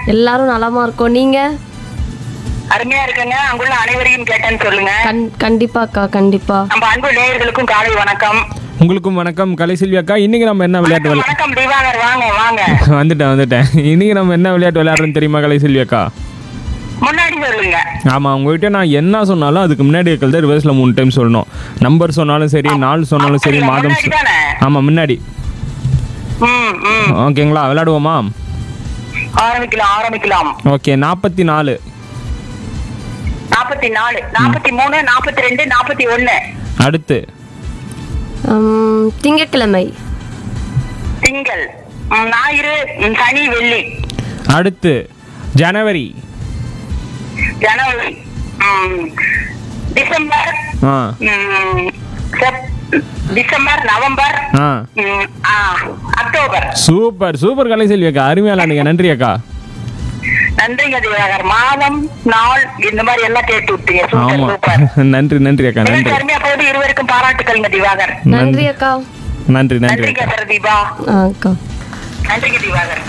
எல்லாரும் நலமா இருக்கோம் நீங்க அருமையா இருக்குங்க அங்குள்ள அனைவரையும் கேட்டேன்னு சொல்லுங்க கண் கண்டிப்பாக்கா கண்டிப்பா நம்ம அன்பு நேயர்களுக்கும் காலை வணக்கம் உங்களுக்கும் வணக்கம் கலைசெல்வி அக்கா இன்னைக்கு நம்ம என்ன விளையாட்டு விளையா வணக்கம் திவாகர் வாங்க வாங்க வந்துட்டேன் வந்துட்டேன் இன்னைக்கு நம்ம என்ன விளையாட்டு விளையாடுறோம்னு தெரியுமா கலைசெல்வி அக்கா முன்னாடி சொல்லுங்க ஆமாம் உங்ககிட்ட நான் என்ன சொன்னாலும் அதுக்கு முன்னாடி இருக்கிறத ரிவர்ஸில் மூணு டைம் சொல்லணும் நம்பர் சொன்னாலும் சரி நாள் சொன்னாலும் சரி அப்படியா? மாதம் முன்னாடி தானே? ஆமாம் முன்னாடி ம் ம் ஓகேங்களா விளையாடுவோமா ஆரம்பிக்கலாம் ஆரம்பிக்கலாம் ஓகே நாற்பத்தி நாலு நாற்பத்தி நாலு நாற்பத்தி மூணு நாற்பத்தி ரெண்டு நாற்பத்தி ஒண்ணு அடுத்து உம், திங்கட்கிழமை திங்கள் ம், ஞாயிறு ம், சனி வெள்ளி அடுத்து ஜனவரி ஜனவரி ம், டிசம்பர் ஆ ம், செப்- டிசம்பர் நவம்பர் ஆ ம், ஆ, அக்டோபர் சூப்பர் சூப்பர் கலைசெல்வி அக்கா அருமையா விளையாடுங்க நன்றி அக்கா நன்றிங்க திவாகர் மாதம் நாள் இந்த மாதிரி எல்லாம் கேட்டு விட்டீங்க சூப்பர் ஆமா சூப்பர் நன்றி நன்றி அக்கா நன்றி நிகழ்ச்சி அருமையா போது இருவருக்கும் பாராட்டுக்கள்ங்க திவாகர் நன்றி அக்கா நன்றி நன்றி நன்றிங்க அக்கா பிரதீபா ஆ, அக்கா நன்றிங்க திவாகர்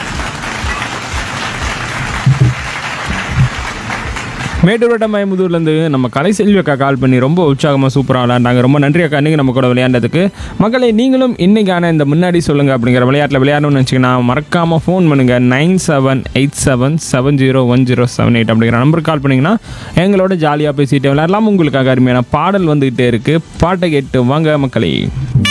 மேட்டூர் வட்டம் மயமுதூர்லேருந்து நம்ம கலைசெல்வி அக்கா கால் பண்ணி ரொம்ப உற்சாகமாக சூப்பராக விளையாண்டாங்க ரொம்ப நன்றி அக்கா இன்றைக்கி நம்ம கூட விளையாண்டதுக்கு மக்களை நீங்களும் இன்னைக்கான இந்த முன்னாடி சொல்லுங்கள் அப்படிங்கிற விளையாட்டில் விளையாடணும்னு வச்சுக்கோங்க மறக்காமல் ஃபோன் பண்ணுங்கள் nine seven eight seven seven zero one zero seven eight அப்படிங்கிற நம்பருக்கு கால் பண்ணிங்கன்னா எங்களோட ஜாலியாக பேசிட்டு விளையாடலாம் உங்களுக்காக அருமையான பாடல் வந்துகிட்டே இருக்குது பாட்டை கேட்டு வாங்க மக்களே